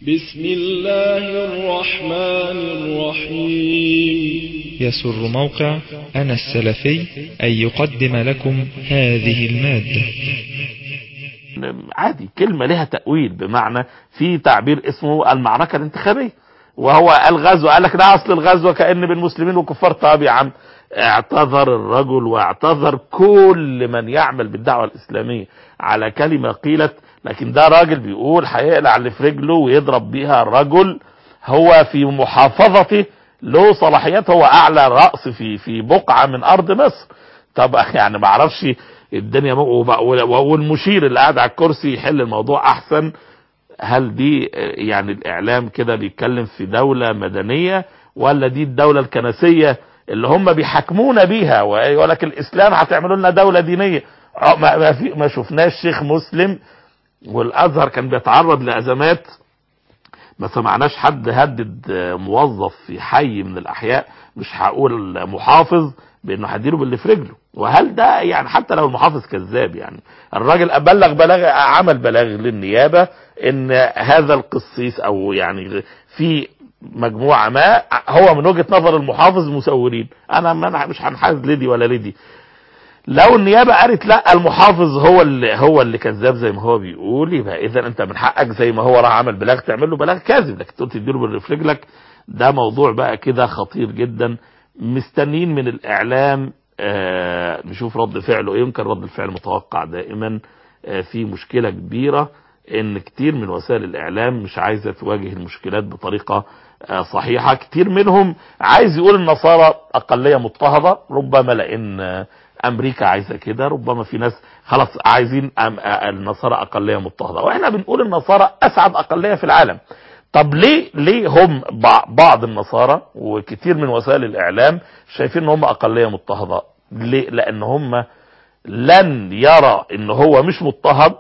بسم الله الرحمن الرحيم يسر موقع أنا السلفي أن يقدم لكم هذه المادة عادي كلمة لها تأويل بمعنى في تعبير اسمه المعركة الانتخابية وهو الغزو قال لك ده اصل الغزو كأن بين المسلمين وكفار طب يا عم اعتذر الرجل واعتذر كل من يعمل بالدعوة الإسلامية على كلمة قيلت لكن ده راجل بيقول هيقلع اللي في رجله ويضرب بيها الرجل هو في محافظته له صلاحيات هو اعلى رأس في في بقعة من ارض مصر طب يعني ما اعرفش الدنيا والمشير اللي قاعد على الكرسي يحل الموضوع احسن هل دي يعني الاعلام كده بيتكلم في دولة مدنية ولا دي الدولة الكنسية اللي هم بيحكمونا بيها ويقول لك الاسلام هتعملوا لنا دولة دينية ما, ما, في ما شفناش شيخ مسلم والازهر كان بيتعرض لازمات ما سمعناش حد هدد موظف في حي من الاحياء مش هقول محافظ بانه هديله باللي في رجله وهل ده يعني حتى لو المحافظ كذاب يعني الراجل بلغ بلاغ عمل بلاغ للنيابه ان هذا القسيس او يعني في مجموعه ما هو من وجهه نظر المحافظ مسورين انا مش هنحاز لدي ولا لدي لو النيابه قالت لا المحافظ هو اللي هو اللي كذاب زي ما هو بيقول يبقى اذا انت من حقك زي ما هو راح عمل بلاغ تعمل له بلاغ كاذب لكن تقول تديله بالرف رجلك ده موضوع بقى كده خطير جدا مستنين من الاعلام آه نشوف رد فعله يمكن رد الفعل متوقع دائما آه في مشكله كبيره ان كتير من وسائل الاعلام مش عايزه تواجه المشكلات بطريقه آه صحيحه كتير منهم عايز يقول النصارى اقليه مضطهده ربما لان امريكا عايزه كده ربما في ناس خلاص عايزين النصارى اقليه مضطهده واحنا بنقول النصارى اسعد اقليه في العالم طب ليه ليه هم بعض النصارى وكتير من وسائل الاعلام شايفين ان هم اقليه مضطهده ليه لان هم لن يرى ان هو مش مضطهد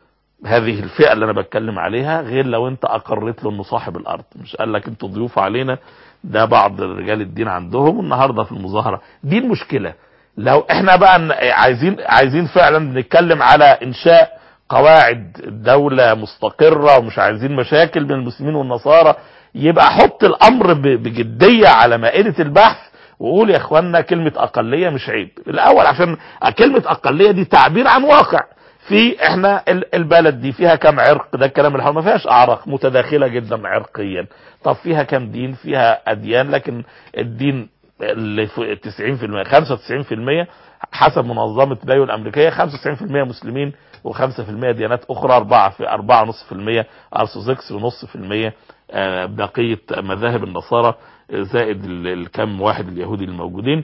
هذه الفئه اللي انا بتكلم عليها غير لو انت اقريت له انه صاحب الارض مش قال لك انتوا ضيوف علينا ده بعض رجال الدين عندهم النهارده في المظاهره دي المشكله لو احنا بقى عايزين عايزين فعلا نتكلم على انشاء قواعد دولة مستقرة ومش عايزين مشاكل بين المسلمين والنصارى يبقى حط الامر بجدية على مائدة البحث وقول يا اخوانا كلمة اقلية مش عيب الاول عشان كلمة اقلية دي تعبير عن واقع في احنا البلد دي فيها كم عرق ده الكلام اللي ما فيهاش اعراق متداخلة جدا عرقيا طب فيها كم دين فيها اديان لكن الدين اللي 90% 95% حسب منظمة بايو الامريكية 95% مسلمين و5% ديانات اخرى 4 في 4.5% ارثوذكس ونص في المية بقية مذاهب النصارى زائد الكم واحد اليهودي الموجودين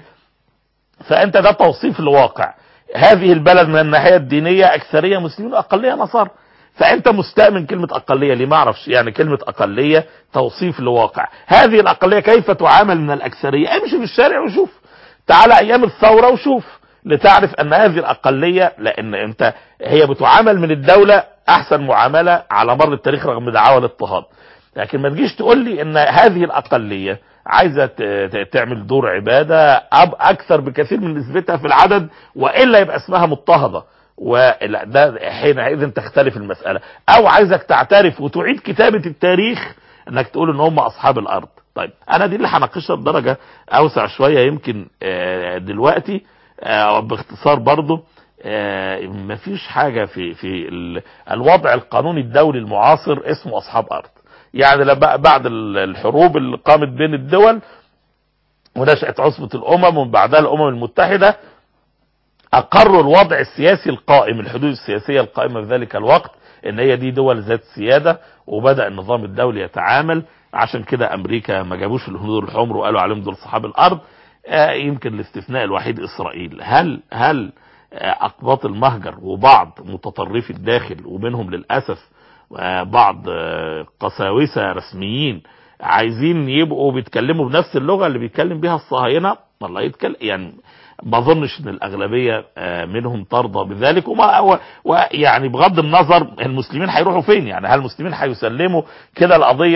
فانت ده توصيف الواقع هذه البلد من الناحية الدينية اكثرية مسلمين واقلية نصارى فانت مستأمن كلمة اقلية ليه ما اعرفش يعني كلمة اقلية توصيف لواقع هذه الاقلية كيف تعامل من الاكثرية امشي في الشارع وشوف تعال ايام الثورة وشوف لتعرف ان هذه الاقلية لان انت هي بتعامل من الدولة احسن معاملة على مر التاريخ رغم دعاوى الاضطهاد لكن ما تجيش تقول لي ان هذه الاقلية عايزة تعمل دور عبادة اكثر بكثير من نسبتها في العدد والا يبقى اسمها مضطهده ولا ده حينئذ تختلف المسألة او عايزك تعترف وتعيد كتابة التاريخ انك تقول ان هم اصحاب الارض طيب انا دي اللي هناقشها بدرجة اوسع شوية يمكن دلوقتي باختصار برضو مفيش حاجة في في الوضع القانوني الدولي المعاصر اسمه اصحاب ارض يعني بعد الحروب اللي قامت بين الدول ونشأت عصبة الامم ومن بعدها الامم المتحدة اقروا الوضع السياسي القائم الحدود السياسية القائمة في ذلك الوقت ان هي دي دول ذات سيادة وبدأ النظام الدولي يتعامل عشان كده امريكا ما جابوش الهنود الحمر وقالوا عليهم دول صحاب الارض آه يمكن الاستثناء الوحيد اسرائيل هل هل آه اقباط المهجر وبعض متطرفي الداخل ومنهم للاسف آه بعض قساوسة رسميين عايزين يبقوا بيتكلموا بنفس اللغة اللي بيتكلم بها الصهاينة والله يتكلم يعني ما اظنش ان الاغلبيه منهم ترضى بذلك وما ويعني بغض النظر المسلمين هيروحوا فين يعني هل المسلمين هيسلموا كده القضيه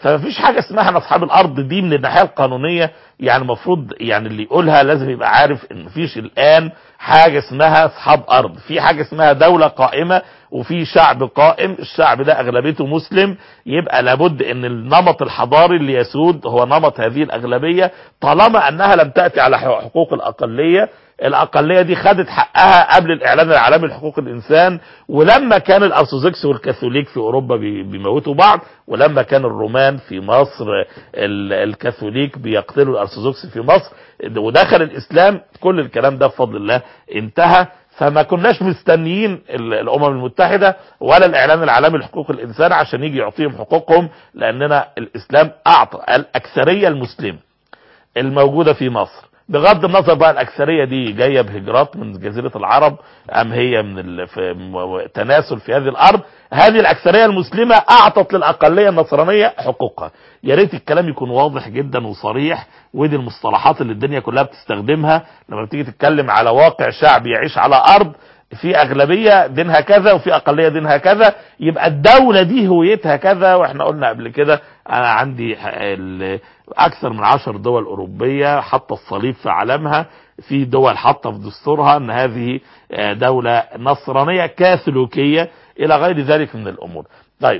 فمفيش حاجه اسمها انا اصحاب الارض دي من الناحيه القانونيه يعني المفروض يعني اللي يقولها لازم يبقى عارف ان مفيش الان حاجه اسمها اصحاب ارض في حاجه اسمها دوله قائمه وفي شعب قائم الشعب ده اغلبيته مسلم يبقى لابد ان النمط الحضاري اللي يسود هو نمط هذه الاغلبيه طالما انها لم تاتي على حقوق الاقليه الاقليه دي خدت حقها قبل الاعلان العالمي لحقوق الانسان ولما كان الارثوذكس والكاثوليك في اوروبا بي- بيموتوا بعض ولما كان الرومان في مصر ال- الكاثوليك بيقتلوا الارثوذكس في مصر ودخل الاسلام كل الكلام ده بفضل الله انتهى فما كناش مستنيين ال- الامم المتحده ولا الاعلان العالمي لحقوق الانسان عشان يجي يعطيهم حقوقهم لاننا الاسلام اعطى الاكثريه المسلمه الموجودة في مصر بغض النظر بقى الأكثرية دي جاية بهجرات من جزيرة العرب أم هي من ال... في م- تناسل في هذه الأرض هذه الأكثرية المسلمة أعطت للأقلية النصرانية حقوقها يا ريت الكلام يكون واضح جدا وصريح ودي المصطلحات اللي الدنيا كلها بتستخدمها لما بتيجي تتكلم على واقع شعب يعيش على أرض في أغلبية دينها كذا وفي أقلية دينها كذا يبقى الدولة دي هويتها كذا واحنا قلنا قبل كده أنا عندي ح- ال- أكثر من عشر دول أوروبية حاطة الصليب في علمها في دول حاطة في دستورها أن هذه آه، دولة نصرانية كاثوليكية إلى غير ذلك من الأمور طيب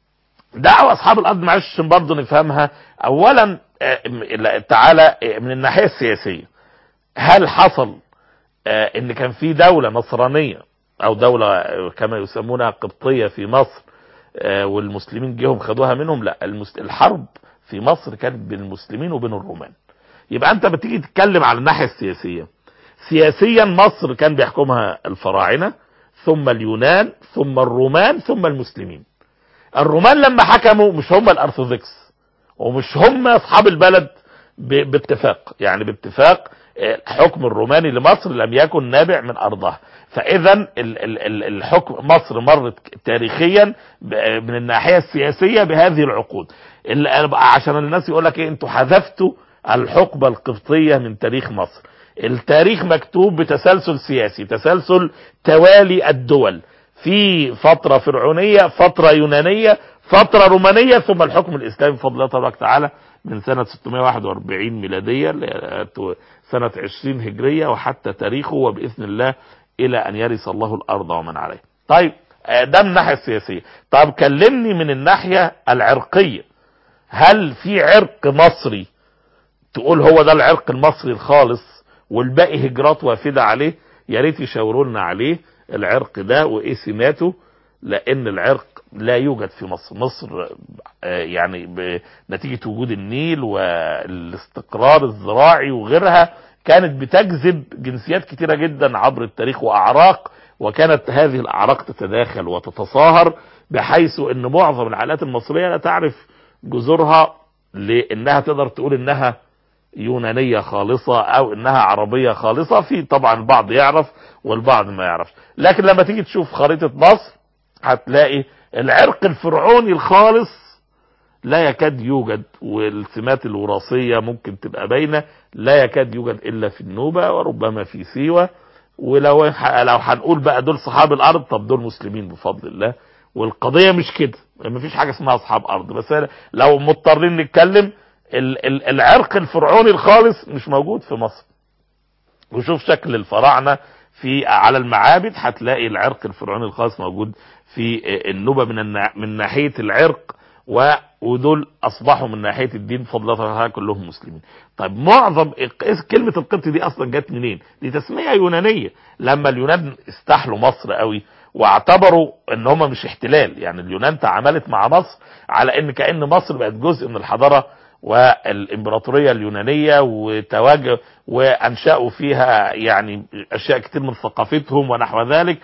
دعوة أصحاب الأرض معلش عشان برضه نفهمها أولا آه، م- تعالى آه، من الناحية السياسية هل حصل آه، ان كان في دولة نصرانية او دولة آه، كما يسمونها قبطية في مصر آه، والمسلمين جيهم خدوها منهم لا المس- الحرب في مصر كانت بين المسلمين وبين الرومان يبقى انت بتيجي تتكلم على الناحية السياسية سياسيا مصر كان بيحكمها الفراعنة ثم اليونان ثم الرومان ثم المسلمين الرومان لما حكموا مش هم الارثوذكس ومش هم اصحاب البلد ب- باتفاق يعني باتفاق آه، الحكم الروماني لمصر لم يكن نابع من ارضها فاذا ال- ال- ال- الحكم مصر مرت تاريخيا ب- من الناحيه السياسيه بهذه العقود ال- عشان الناس يقول لك ايه انتوا حذفتوا الحقبه القبطيه من تاريخ مصر التاريخ مكتوب بتسلسل سياسي تسلسل توالي الدول في فترة فرعونية فترة يونانية فترة رومانية ثم الحكم الإسلامي بفضل الله تبارك وتعالى من سنة 641 ميلادية ل- سنة 20 هجرية وحتى تاريخه وبإذن الله إلى أن يرث الله الأرض ومن عليها طيب آه، ده من الناحية السياسية طب كلمني من الناحية العرقية هل في عرق مصري تقول هو ده العرق المصري الخالص والباقي هجرات وافدة عليه يا ريت يشاوروا لنا عليه العرق ده وايه سماته لان العرق لا يوجد في مصر مصر آه، يعني بنتيجة وجود النيل والاستقرار الزراعي وغيرها كانت بتجذب جنسيات كتيرة جدا عبر التاريخ واعراق وكانت هذه الاعراق تتداخل وتتصاهر بحيث ان معظم العائلات المصرية لا تعرف جذورها لانها تقدر تقول انها يونانية خالصة او انها عربية خالصة في طبعا البعض يعرف والبعض ما يعرفش لكن لما تيجي تشوف خريطة مصر هتلاقي العرق الفرعوني الخالص لا يكاد يوجد والسمات الوراثية ممكن تبقى باينة لا يكاد يوجد الا في النوبة وربما في سيوة ولو لو هنقول بقى دول صحاب الارض طب دول مسلمين بفضل الله والقضية مش كده مفيش حاجة اسمها اصحاب ارض بس لو مضطرين نتكلم ال- ال- العرق الفرعوني الخالص مش موجود في مصر وشوف شكل الفراعنة في على المعابد هتلاقي العرق الفرعوني الخاص موجود في النوبة من النا- من ناحية العرق و- ودول اصبحوا من ناحية الدين بفضل الله تعالى كلهم مسلمين طيب معظم الق- كلمة القبط دي اصلا جت منين دي تسمية يونانية لما اليونان استحلوا مصر قوي واعتبروا ان هم مش احتلال يعني اليونان تعاملت مع مصر على ان كأن مصر بقت جزء من الحضارة والامبراطورية اليونانية وتواجه وانشأوا فيها يعني اشياء كتير من ثقافتهم ونحو ذلك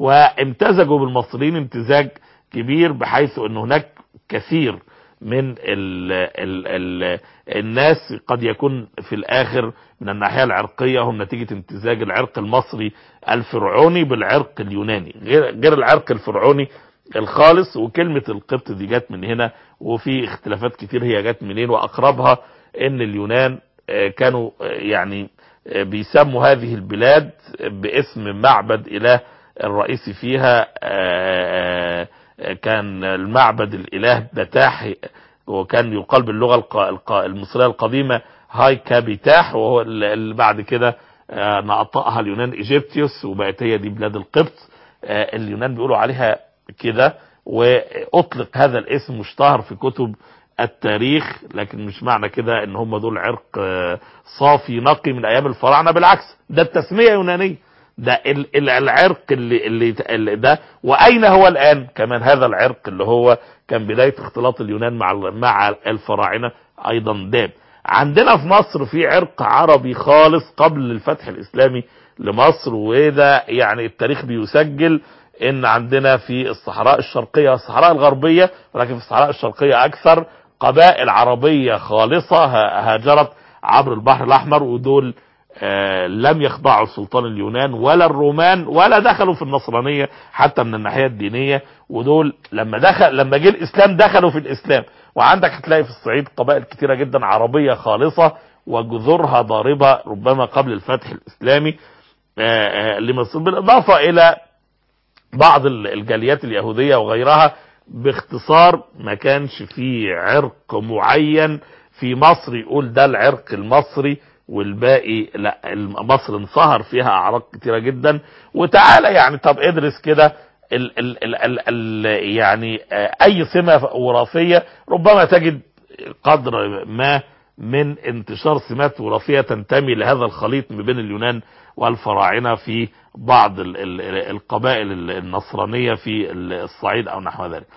وامتزجوا بالمصريين امتزاج كبير بحيث ان هناك كثير من ال ال ال الناس قد يكون في الاخر من الناحية العرقية هم نتيجة امتزاج العرق المصري الفرعوني بالعرق اليوناني غير, غير العرق الفرعوني الخالص وكلمة القبط دي جت من هنا وفي اختلافات كتير هي جت منين واقربها ان اليونان آه، كانوا آه، يعني آه، بيسموا هذه البلاد باسم معبد اله الرئيسي فيها آه، آه، كان المعبد الاله بتاح وكان يقال باللغة الق- الق- المصرية القديمة هاي كابيتاح وهو ال- اللي بعد كده آه، نقطقها اليونان ايجيبتيوس وبقت هي دي بلاد القبط آه، اليونان بيقولوا عليها كده واطلق هذا الاسم واشتهر في كتب التاريخ لكن مش معنى كده ان هم دول عرق آه، صافي نقي من ايام الفراعنه بالعكس ده التسميه يونانيه ده ال- ال- العرق اللي, اللي اللي ده واين هو الان كمان هذا العرق اللي هو كان بدايه اختلاط اليونان مع ال- مع الفراعنه ايضا داب عندنا في مصر في عرق عربي خالص قبل الفتح الاسلامي لمصر وده يعني التاريخ بيسجل ان عندنا في الصحراء الشرقيه والصحراء الغربيه ولكن في الصحراء الشرقيه اكثر قبائل عربيه خالصه ه- هاجرت عبر البحر الاحمر ودول آه، لم يخضعوا لسلطان اليونان ولا الرومان ولا دخلوا في النصرانيه حتى من الناحيه الدينيه ودول لما دخل لما جه الاسلام دخلوا في الاسلام وعندك هتلاقي في الصعيد قبائل كتيره جدا عربيه خالصه وجذورها ضاربه ربما قبل الفتح الاسلامي آه، آه، لمصر بالاضافه الى بعض ال- الجاليات اليهوديه وغيرها باختصار ما كانش فيه عرق معين في مصر يقول ده العرق المصري والباقي لا مصر انصهر فيها اعراق كتيره جدا وتعالى يعني طب ادرس كده ال ال ال ال ال يعني آه، اي سمه وراثيه ربما تجد قدر ما من انتشار سمات وراثيه تنتمي لهذا الخليط ما بين اليونان والفراعنه في بعض ال ال القبائل النصرانيه في الصعيد او نحو ذلك.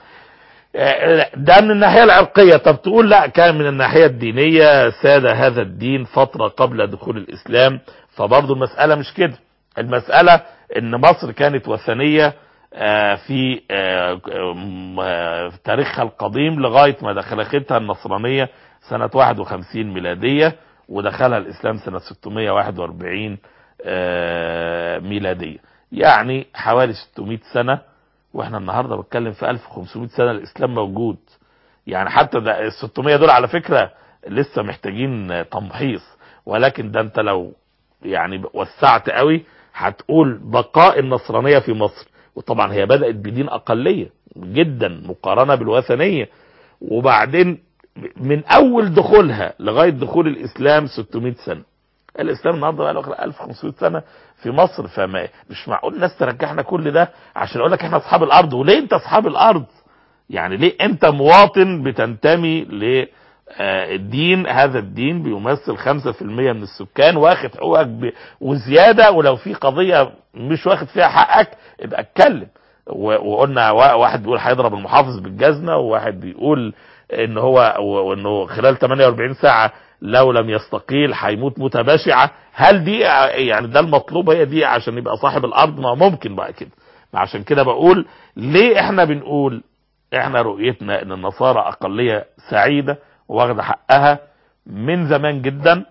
ده من الناحيه العرقيه طب تقول لا كان من الناحيه الدينيه ساد هذا الدين فتره قبل دخول الاسلام فبرضه المساله مش كده المساله ان مصر كانت وثنيه آه، في آه، م- آه، في تاريخها القديم لغايه ما دخلتها النصرانيه سنه 51 ميلاديه ودخلها الاسلام سنه 641 آه، ميلاديه يعني حوالي 600 سنه واحنا النهارده بنتكلم في 1500 سنه الاسلام موجود يعني حتى ده ال 600 دول على فكره لسه محتاجين تمحيص ولكن ده انت لو يعني وسعت قوي هتقول بقاء النصرانيه في مصر وطبعا هي بدات بدين اقليه جدا مقارنه بالوثنيه وبعدين من اول دخولها لغايه دخول الاسلام 600 سنه الاسلام النهارده بقى له 1500 سنه في مصر فما مش معقول الناس ترجعنا كل ده عشان اقول لك احنا اصحاب الارض وليه انت اصحاب الارض يعني ليه انت مواطن بتنتمي للدين هذا الدين بيمثل 5% من السكان واخد حقوقك ب... وزياده ولو في قضيه مش واخد فيها حقك ابقى اتكلم و- وقلنا وا- واحد بيقول هيضرب المحافظ بالجزمه وواحد بيقول ان هو وانه خلال 48 ساعه لو لم يستقيل هيموت موته بشعه هل دي يعني ده المطلوب هي دي عشان يبقى صاحب الارض ما ممكن بقى كده ما عشان كده بقول ليه احنا بنقول احنا رؤيتنا ان النصارى اقليه سعيده واخده حقها من زمان جدا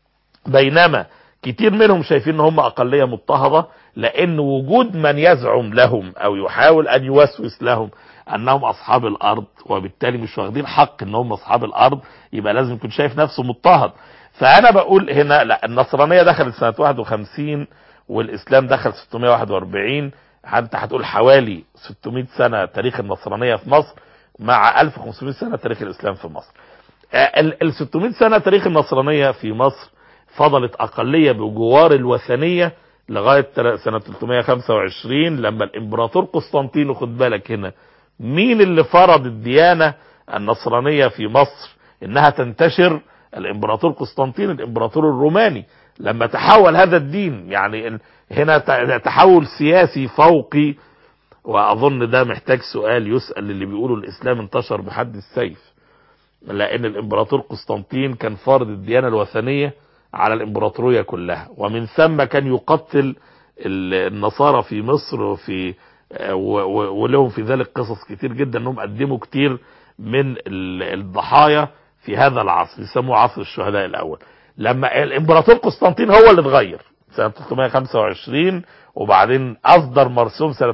بينما كتير منهم شايفين ان هم اقليه مضطهده لان وجود من يزعم لهم او يحاول ان يوسوس لهم انهم اصحاب الارض وبالتالي مش واخدين حق ان هم اصحاب الارض يبقى لازم يكون شايف نفسه مضطهد فانا بقول هنا لا النصرانيه دخلت سنه 51 والاسلام دخل 641 انت هتقول حوالي 600 سنه تاريخ النصرانيه في مصر مع 1500 سنه تاريخ الاسلام في مصر ال ال 600 سنه تاريخ النصرانيه في مصر فضلت اقليه بجوار الوثنيه لغايه تل- سنه 325 لما الامبراطور قسطنطين خد بالك هنا مين اللي فرض الديانه النصرانيه في مصر انها تنتشر الامبراطور قسطنطين الامبراطور الروماني لما تحول هذا الدين يعني ال- هنا ت- تحول سياسي فوقي واظن ده محتاج سؤال يسال اللي بيقولوا الاسلام انتشر بحد السيف لان الامبراطور قسطنطين كان فارض الديانه الوثنيه على الامبراطوريه كلها ومن ثم كان يقتل ال- النصارى في مصر وفي آه، و- و- ولهم في ذلك قصص كتير جدا انهم قدموا كتير من ال- الضحايا في هذا العصر يسموه عصر الشهداء الاول لما الامبراطور قسطنطين هو اللي اتغير سنه 325 وبعدين اصدر مرسوم سنه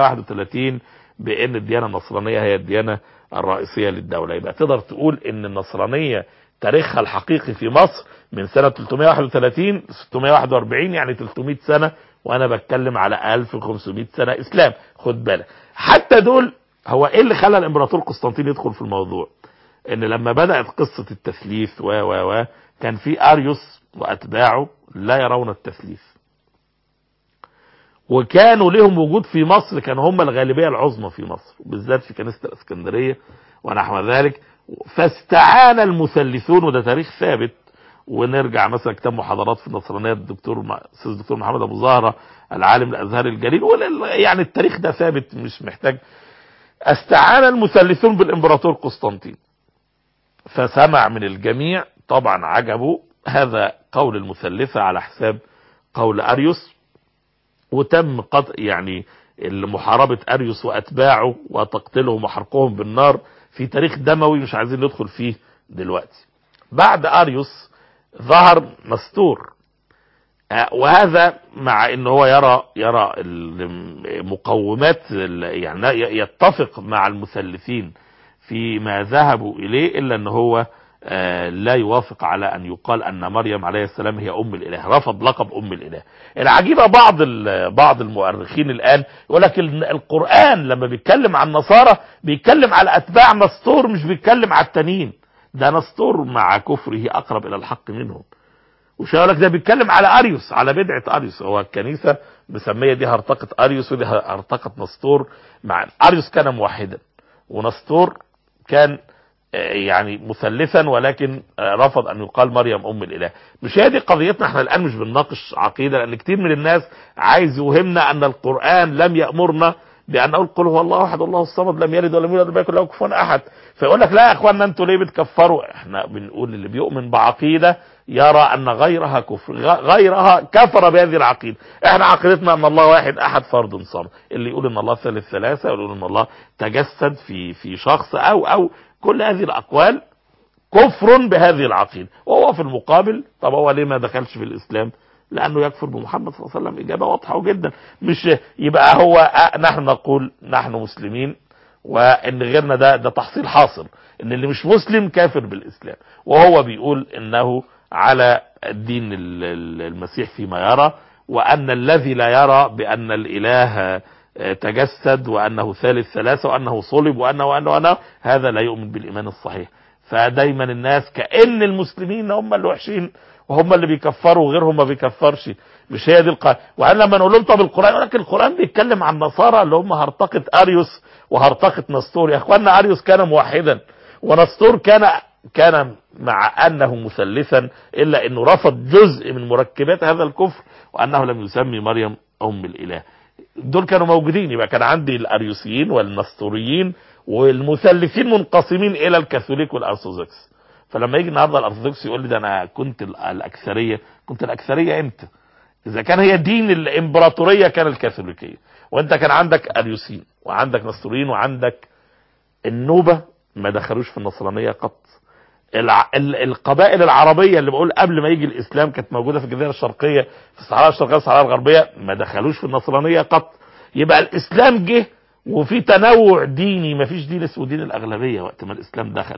331 بان الديانه النصرانيه هي الديانه الرئيسيه للدوله يبقى تقدر تقول ان النصرانيه تاريخها الحقيقي في مصر من سنه 331 ل 641 يعني 300 سنه وانا بتكلم على 1500 سنه اسلام خد بالك حتى دول هو ايه اللي خلى الامبراطور قسطنطين يدخل في الموضوع ان لما بدأت قصة التثليث و و و كان في اريوس واتباعه لا يرون التثليث وكانوا لهم وجود في مصر كانوا هم الغالبية العظمى في مصر بالذات في كنيسة الاسكندرية ونحو ذلك فاستعان المثلثون وده تاريخ ثابت ونرجع مثلا كتاب محاضرات في النصرانية الدكتور الاستاذ الدكتور محمد ابو زهره العالم الازهري الجليل يعني التاريخ ده ثابت مش محتاج استعان المثلثون بالامبراطور قسطنطين فسمع من الجميع طبعا عجبوا هذا قول المثلثة على حساب قول اريوس وتم قطع يعني محاربة اريوس واتباعه وتقتلهم وحرقهم بالنار في تاريخ دموي مش عايزين ندخل فيه دلوقتي بعد اريوس ظهر نستور وهذا مع ان هو يرى يرى مقومات يعني يتفق مع المثلثين فيما ذهبوا اليه الا ان هو لا يوافق على ان يقال ان مريم عليه السلام هي ام الاله رفض لقب ام الاله العجيبه بعض بعض المؤرخين الان يقول لك القران لما بيتكلم عن النصارى بيتكلم على اتباع نسطور مش بيتكلم على التانيين ده نسطور مع كفره اقرب الى الحق منهم وش لك ده بيتكلم على اريوس على بدعه اريوس هو الكنيسه مسميه دي هرطقه اريوس ودي هرطقه نسطور مع اريوس كان موحدا ونسطور كان يعني مثلثا ولكن رفض ان يقال مريم ام الاله مش هي دي قضيتنا احنا الان مش بنناقش عقيده لان كتير من الناس عايز يوهمنا ان القران لم يامرنا بان نقول قل هو الله احد الله الصمد لم يلد ولم يولد ولم يكن له كفوا احد فيقول لك لا يا اخوانا انتوا ليه بتكفروا احنا بنقول اللي بيؤمن بعقيده يرى ان غيرها كفر غيرها كفر بهذه العقيده احنا عقيدتنا ان الله واحد احد فرد صمد اللي يقول ان الله ثالث ثلاثه واللي يقول ان الله تجسد في في شخص او او كل هذه الاقوال كفر بهذه العقيده وهو في المقابل طب هو ليه ما دخلش في الاسلام لانه يكفر بمحمد صلى الله عليه وسلم اجابه واضحه جدا مش يبقى هو نحن نقول نحن مسلمين وان غيرنا ده ده تحصيل حاصل ان اللي مش مسلم كافر بالاسلام وهو بيقول انه على الدين المسيح فيما يرى وان الذي لا يرى بان الاله تجسد وانه ثالث ثلاثه وانه صلب وانه وانه وانه هذا لا يؤمن بالايمان الصحيح فدايما الناس كان المسلمين هم اللي وحشين وهم اللي بيكفروا وغيرهم ما بيكفرش مش هي دي القرآن وأنا لما نقول لهم طب القرآن يقول لك القرآن بيتكلم عن النصارى اللي هم هرطقة أريوس وهرطقة نسطور يا اخوانا أريوس كان موحدا ونسطور كان كان مع أنه مثلثا إلا أنه رفض جزء من مركبات هذا الكفر وأنه لم يسمي مريم أم الإله دول كانوا موجودين يبقى كان عندي الأريوسيين والنسطوريين والمثلثين منقسمين إلى الكاثوليك والأرثوذكس فلما يجي النهارده الارثوذكس يقول لي ده انا كنت الاكثريه كنت الاكثريه امتى اذا كان هي دين الامبراطوريه كان الكاثوليكيه وانت كان عندك اريوسين وعندك نسطوريين وعندك النوبه ما دخلوش في النصرانيه قط الع... ال... القبائل العربيه اللي بقول قبل ما يجي الاسلام كانت موجوده في الجزيره الشرقيه في الصحراء الشرقيه والصحراء الغربيه ما دخلوش في النصرانيه قط يبقى الاسلام جه وفي تنوع ديني ما فيش دين اسمه دين الاغلبيه وقت ما الاسلام دخل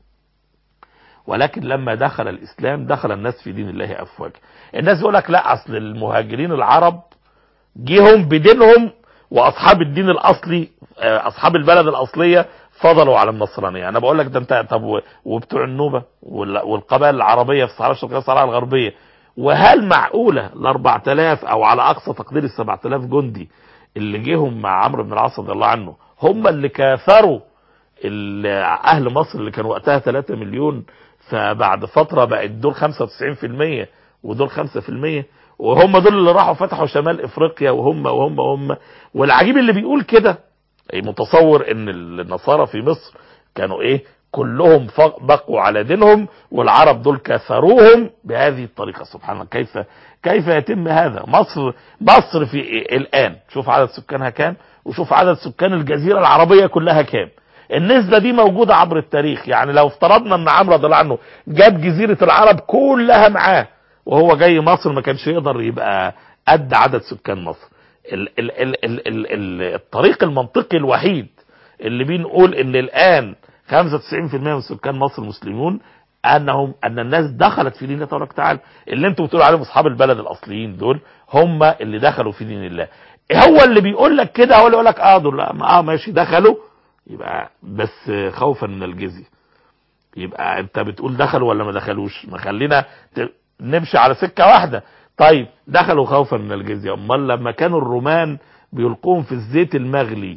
ولكن لما دخل الاسلام دخل الناس في دين الله افواجا الناس يقول لك لا اصل المهاجرين العرب جيهم بدينهم واصحاب الدين الاصلي اصحاب البلد الاصليه فضلوا على النصرانيه انا بقول لك ده انت طب وبتوع النوبه والقبائل العربيه في الصحراء الشرقيه والصحراء الغربيه وهل معقوله ال 4000 او على اقصى تقدير ال 7000 جندي اللي جيهم مع عمرو بن العاص رضي الله عنه هم اللي كاثروا اهل مصر اللي كانوا وقتها 3 مليون فبعد فترة بقت دول 95% ودول 5% وهم دول اللي راحوا فتحوا شمال افريقيا وهم وهم وهم والعجيب اللي بيقول كده متصور ان النصارى في مصر كانوا ايه كلهم بقوا على دينهم والعرب دول كسروهم بهذه الطريقة سبحان الله كيف كيف يتم هذا مصر مصر في إيه؟ الان شوف عدد سكانها كام وشوف عدد سكان الجزيرة العربية كلها كام النسبة دي موجودة عبر التاريخ يعني لو افترضنا ان عمرو رضي الله عنه جاب جزيرة العرب كلها معاه وهو جاي مصر ما كانش يقدر يبقى قد عدد سكان مصر ال ال ال ال ال ال الطريق المنطقي الوحيد اللي بنقول ان الان 95% من سكان مصر مسلمون انهم ان الناس دخلت في دين الله تبارك وتعالى اللي انتم بتقولوا عليهم اصحاب البلد الاصليين دول هم اللي دخلوا في دين الله هو اللي بيقول لك كده هو اللي يقول لك اه دول اه ماشي دخلوا يبقى بس خوفا من الجزية يبقى انت بتقول دخلوا ولا ما دخلوش ما خلينا ت- نمشي على سكة واحدة طيب دخلوا خوفا من الجزية امال لما كانوا الرومان بيلقوهم في الزيت المغلي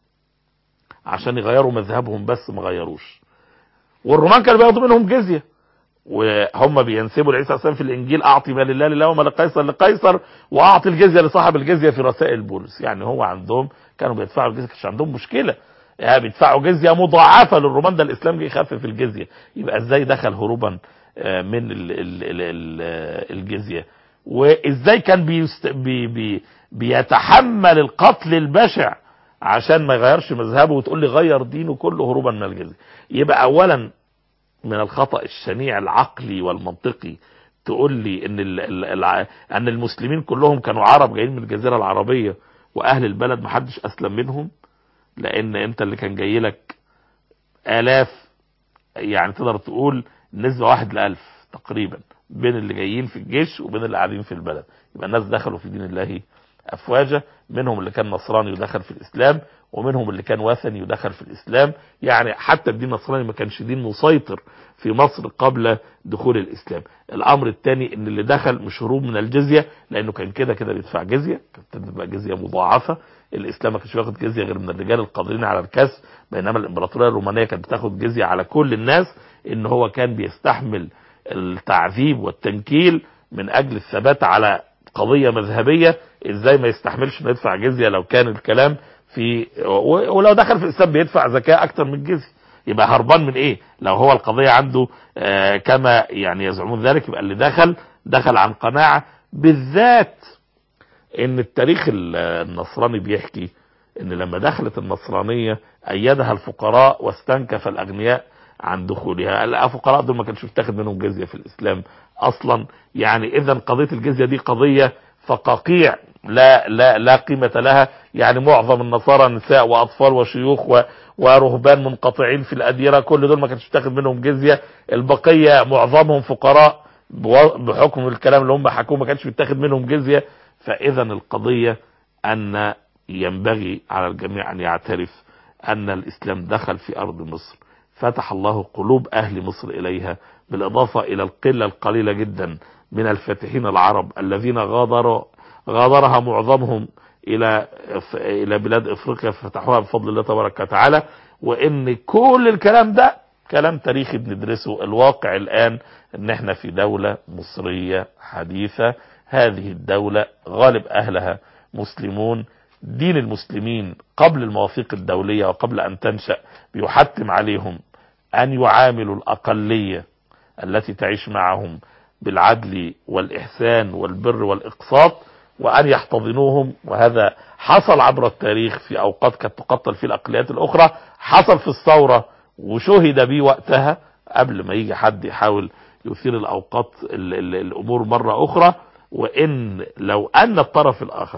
عشان يغيروا مذهبهم بس ما غيروش والرومان كانوا بياخدوا منهم جزية وهم بينسبوا لعيسى عليه السلام في الانجيل اعطي ما لله لله وما لقيصر لقيصر واعطي الجزيه لصاحب الجزيه في رسائل بولس يعني هو عندهم كانوا بيدفعوا الجزيه كانش عندهم مشكله يعني بيدفعوا جزيه مضاعفه للرومان ده الاسلام جه يخفف الجزيه يبقى ازاي دخل هروبا آه، من ال ال ال ال الجزيه وازاي كان بيست بي بي بيتحمل القتل البشع عشان ما يغيرش مذهبه وتقول لي غير دينه كله هروبا من الجزيه يبقى اولا من الخطأ الشنيع العقلي والمنطقي تقول لي ان ال ال ال ان المسلمين كلهم كانوا عرب جايين من الجزيره العربيه واهل البلد محدش اسلم منهم لان انت اللي كان جاي لك الاف يعني تقدر تقول نسبه واحد لألف تقريبا بين اللي جايين في الجيش وبين اللي قاعدين في البلد يبقى الناس دخلوا في دين الله افواجا منهم اللي كان نصراني ودخل في الاسلام ومنهم اللي كان وثني ودخل في الاسلام يعني حتى الدين النصراني ما كانش دين مسيطر في مصر قبل دخول الاسلام الامر الثاني ان اللي دخل مش هروب من الجزيه لانه كان كده كده بيدفع جزيه كانت بتبقى جزيه مضاعفه الاسلام ما كانش بياخد جزيه غير من الرجال القادرين على الكسب بينما الامبراطوريه الرومانيه كانت بتاخد جزيه على كل الناس ان هو كان بيستحمل التعذيب والتنكيل من اجل الثبات على قضيه مذهبيه ازاي ما يستحملش انه يدفع جزيه لو كان الكلام في و- ولو دخل في الاسلام بيدفع زكاه اكتر من الجزيه يبقى هربان من ايه لو هو القضيه عنده آه كما يعني يزعمون ذلك يبقى اللي دخل دخل عن قناعه بالذات ان التاريخ ال- النصراني بيحكي ان لما دخلت النصرانيه ايدها الفقراء واستنكف الاغنياء عن دخولها الفقراء دول ما كانش يتاخد منهم جزيه في الاسلام اصلا يعني اذا قضيه الجزيه دي قضيه فقاقيع لا لا لا قيمه لها يعني معظم النصارى نساء واطفال وشيوخ و ورهبان منقطعين في الاديره كل دول ما كانش يتاخد منهم جزيه البقيه معظمهم فقراء بو- بحكم الكلام اللي هم حكوه ما كانش بيتاخد منهم جزيه فاذا القضيه ان ينبغي على الجميع ان يعترف ان الاسلام دخل في ارض مصر فتح الله قلوب اهل مصر اليها بالاضافه الى القله القليله جدا من الفاتحين العرب الذين غادروا غادرها معظمهم الى الى بلاد افريقيا فتحوها بفضل الله تبارك وتعالى وان كل الكلام ده كلام تاريخي بندرسه الواقع الان ان احنا في دولة مصرية حديثة هذه الدولة غالب اهلها مسلمون دين المسلمين قبل المواثيق الدولية وقبل ان تنشأ بيحتم عليهم ان يعاملوا الاقلية التي تعيش معهم بالعدل والإحسان والبر والإقساط وأن يحتضنوهم وهذا حصل عبر التاريخ في أوقات كانت تقتل في الأقليات الأخرى حصل في الثورة وشهد به وقتها قبل ما يجي حد يحاول يثير الأوقات ال ال الأمور مرة أخرى وإن لو أن الطرف الآخر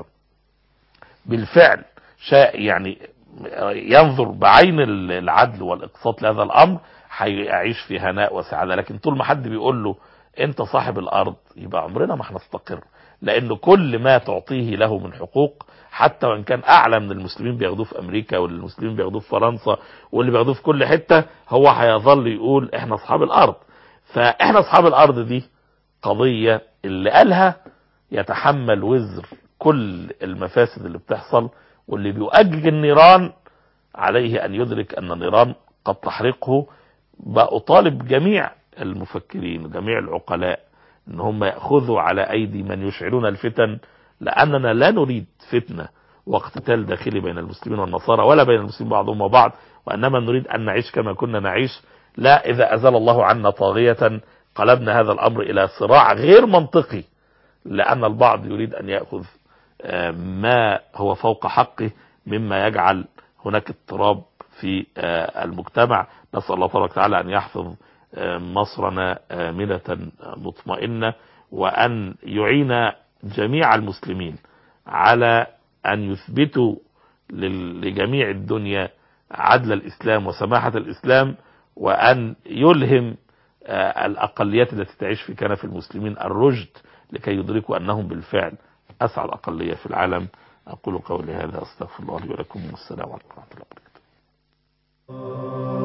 بالفعل شاء يعني ينظر بعين العدل والإقساط لهذا الأمر هيعيش في هناء وسعادة لكن طول ما حد بيقول له انت صاحب الارض يبقى عمرنا ما هنستقر لان كل ما تعطيه له من حقوق حتى وان كان اعلى من المسلمين بياخدوه في امريكا واللي المسلمين بياخدوه في فرنسا واللي بياخدوه في كل حته هو هيظل يقول احنا اصحاب الارض فاحنا اصحاب الارض دي قضيه اللي قالها يتحمل وزر كل المفاسد اللي بتحصل واللي بيؤجج النيران عليه ان يدرك ان النيران قد تحرقه بأطالب جميع المفكرين وجميع العقلاء ان هم يأخذوا على ايدي من يشعلون الفتن لاننا لا نريد فتنة واقتتال داخلي بين المسلمين والنصارى ولا بين المسلمين بعضهم وبعض وانما نريد ان نعيش كما كنا نعيش لا اذا ازال الله عنا طاغية قلبنا هذا الامر الى صراع غير منطقي لان البعض يريد ان يأخذ آه، ما هو فوق حقه مما يجعل هناك اضطراب في آه، المجتمع نسأل الله تبارك وتعالى أن يحفظ آه، مصرنا آمنة آه، مطمئنة وأن يعين جميع المسلمين على أن يثبتوا لل- لجميع الدنيا عدل الإسلام وسماحة الإسلام وأن يلهم آه، الأقليات التي تعيش في كنف المسلمين الرشد لكي يدركوا أنهم بالفعل أسعد أقلية في العالم أقول قولي هذا أستغفر الله لي ولكم والسلام عليكم ورحمة الله وبركاته